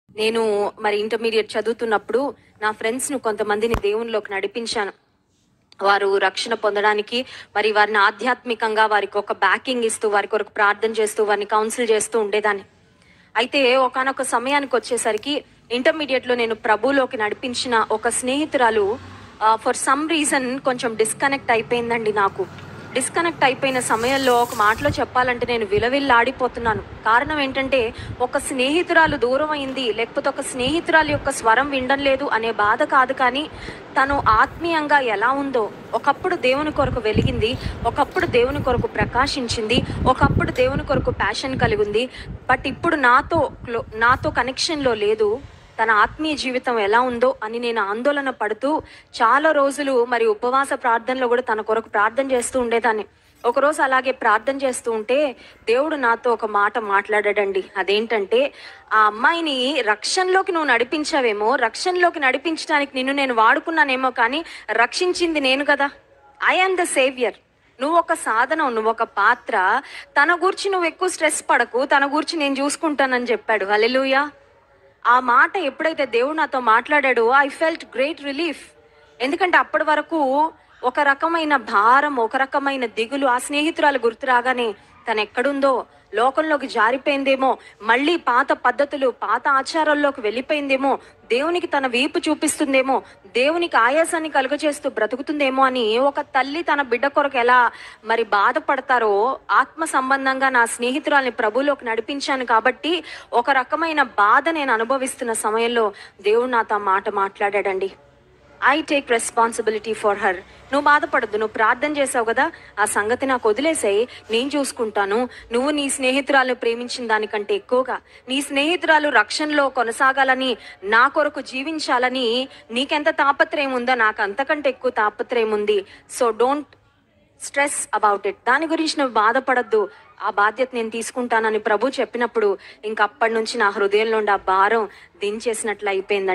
నేను మరి ఇంటర్మీడియట్ చదువుతున్నప్పుడు నా ఫ్రెండ్స్ ను కొంతమందిని దేవునిలోకి నడిపించాను వారు రక్షణ పొందడానికి మరి వారిని ఆధ్యాత్మికంగా వారికి ఒక బ్యాకింగ్ ఇస్తూ వారి కొరకు ప్రార్థన చేస్తూ వారిని కౌన్సిల్ చేస్తూ ఉండేదాన్ని అయితే ఒకనొక సమయానికి వచ్చేసరికి ఇంటర్మీడియట్ లో నేను ప్రభులోకి నడిపించిన ఒక స్నేహితురాలు ఫర్ సమ్ రీజన్ కొంచెం డిస్కనెక్ట్ అయిపోయిందండి నాకు డిస్కనెక్ట్ అయిపోయిన సమయంలో ఒక మాటలో చెప్పాలంటే నేను విలవిల్లాడిపోతున్నాను కారణం ఏంటంటే ఒక స్నేహితురాలు దూరం అయింది లేకపోతే ఒక స్నేహితురాలు యొక్క స్వరం వినడం లేదు అనే బాధ కాదు కానీ తను ఆత్మీయంగా ఎలా ఉందో ఒకప్పుడు దేవుని కొరకు వెలిగింది ఒకప్పుడు దేవుని కొరకు ప్రకాశించింది ఒకప్పుడు దేవుని కొరకు ప్యాషన్ కలిగి ఉంది బట్ ఇప్పుడు నాతో క్లో- నాతో కనెక్షన్లో లేదు తన ఆత్మీయ జీవితం ఎలా ఉందో అని నేను ఆందోళన పడుతూ చాలా రోజులు మరి ఉపవాస ప్రార్థనలో కూడా తన కొరకు ప్రార్థన చేస్తూ ఉండేదాన్ని ఒకరోజు అలాగే ప్రార్థన చేస్తూ ఉంటే దేవుడు నాతో ఒక మాట మాట్లాడాడండి అదేంటంటే ఆ అమ్మాయిని రక్షణలోకి నువ్వు నడిపించావేమో రక్షణలోకి నడిపించడానికి నిన్ను నేను వాడుకున్నానేమో కానీ రక్షించింది నేను కదా ఐ ఆమ్ ద సేవియర్ నువ్వు ఒక సాధనం నువ్వు ఒక పాత్ర తన గురించి నువ్వు ఎక్కువ స్ట్రెస్ పడకు తన గురించి నేను చూసుకుంటానని చెప్పాడు హల్లెలూయా ఆ మాట ఎప్పుడైతే దేవుడు నాతో మాట్లాడాడో ఐ ఫెల్ట్ గ్రేట్ రిలీఫ్ ఎందుకంటే అప్పటి వరకు ఒక రకమైన భారం ఒక రకమైన దిగులు ఆ స్నేహితురాలు గుర్తు రాగానే తను ఎక్కడుందో లోకంలోకి జారిపోయిందేమో మళ్ళీ పాత పద్ధతులు పాత ఆచారాల్లోకి వెళ్ళిపోయిందేమో దేవునికి తన వీపు చూపిస్తుందేమో దేవునికి ఆయాసాన్ని కలుగజేస్తూ బ్రతుకుతుందేమో అని ఒక తల్లి తన బిడ్డ కొరకు ఎలా మరి బాధపడతారో ఆత్మ సంబంధంగా నా స్నేహితురాల్ని ప్రభులోకి నడిపించాను కాబట్టి ఒక రకమైన బాధ నేను అనుభవిస్తున్న సమయంలో దేవుడు నాతో ఆ మాట మాట్లాడాడండి I take responsibility for her నువ్వు బాధపడద్దు నువ్వు ప్రార్థన చేసావు కదా ఆ సంగతి నాకు వదిలేసాయి నేను చూసుకుంటాను నువ్వు నీ స్నేహితురాలు ప్రేమించిన దానికంటే ఎక్కువగా నీ స్నేహితురాలు రక్షణలో కొనసాగాలని నా కొరకు జీవించాలని నీకెంత తాపత్రయం ఉందో నాకు అంతకంటే ఎక్కువ తాపత్రయం ఉంది so don't stress about it దాని గురించి నువ్వు బాధపడద్దు ఆ బాధ్యత నేను తీసుకుంటానని ప్రభు చెప్పినప్పుడు ఇంక అప్పటి నుంచి నా హృదయంలో ఉండే ఆ భారం దించేసినట్లు అయిపోయిందండి